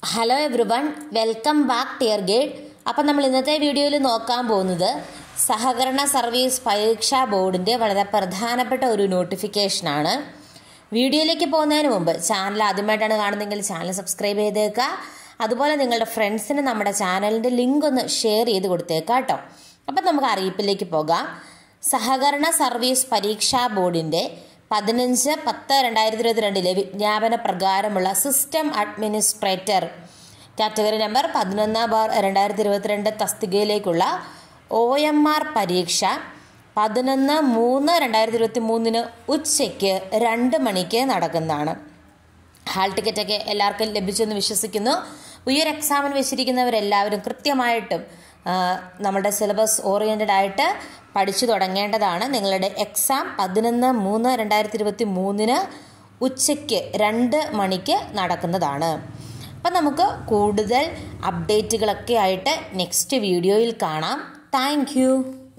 hello everyone welcome back ടിയർ ഗൈഡ് അപ്പം നമ്മൾ ഇന്നത്തെ വീഡിയോയിൽ നോക്കാൻ പോകുന്നത് സഹകരണ സർവീസ് പരീക്ഷാ ബോർഡിൻ്റെ വളരെ പ്രധാനപ്പെട്ട ഒരു നോട്ടിഫിക്കേഷനാണ് വീഡിയോയിലേക്ക് പോകുന്നതിന് മുമ്പ് ചാനൽ ആദ്യമായിട്ടാണ് കാണുന്നതെങ്കിൽ ചാനൽ സബ്സ്ക്രൈബ് ചെയ്തേക്കുക അതുപോലെ നിങ്ങളുടെ ഫ്രണ്ട്സിന് നമ്മുടെ ചാനലിൻ്റെ ലിങ്ക് ഒന്ന് ഷെയർ ചെയ്ത് കൊടുത്തേക്കാം കേട്ടോ അപ്പം നമുക്ക് അറിയിപ്പിലേക്ക് പോകാം സഹകരണ സർവീസ് പരീക്ഷാ ബോർഡിൻ്റെ പതിനഞ്ച് പത്ത് രണ്ടായിരത്തി ഇരുപത്തിരണ്ടിലെ വിജ്ഞാപന പ്രകാരമുള്ള സിസ്റ്റം അഡ്മിനിസ്ട്രേറ്റർ കാറ്റഗറി നമ്പർ പതിനൊന്ന് ബാർ രണ്ടായിരത്തി ഇരുപത്തിരണ്ട് തസ്തികയിലേക്കുള്ള ഒ എം ആർ പരീക്ഷ പതിനൊന്ന് മൂന്ന് രണ്ടായിരത്തി ഇരുപത്തി മൂന്നിന് ഉച്ചയ്ക്ക് രണ്ട് മണിക്ക് നടക്കുന്നതാണ് ഹാൾ ടിക്കറ്റൊക്കെ എല്ലാവർക്കും ലഭിച്ചെന്ന് വിശ്വസിക്കുന്നു ഈ ഒരു എക്സാമിന് വെച്ചിരിക്കുന്നവരെല്ലാവരും കൃത്യമായിട്ടും ആ, നമ്മുടെ സിലബസ് ഓറിയൻറ്റഡ് ആയിട്ട് പഠിച്ചു തുടങ്ങേണ്ടതാണ് നിങ്ങളുടെ എക്സാം പതിനൊന്ന് മൂന്ന് രണ്ടായിരത്തി ഇരുപത്തി മൂന്നിന് ഉച്ചയ്ക്ക് രണ്ട് മണിക്ക് നടക്കുന്നതാണ് അപ്പം നമുക്ക് കൂടുതൽ അപ്ഡേറ്റുകളൊക്കെ ആയിട്ട് നെക്സ്റ്റ് വീഡിയോയിൽ കാണാം താങ്ക്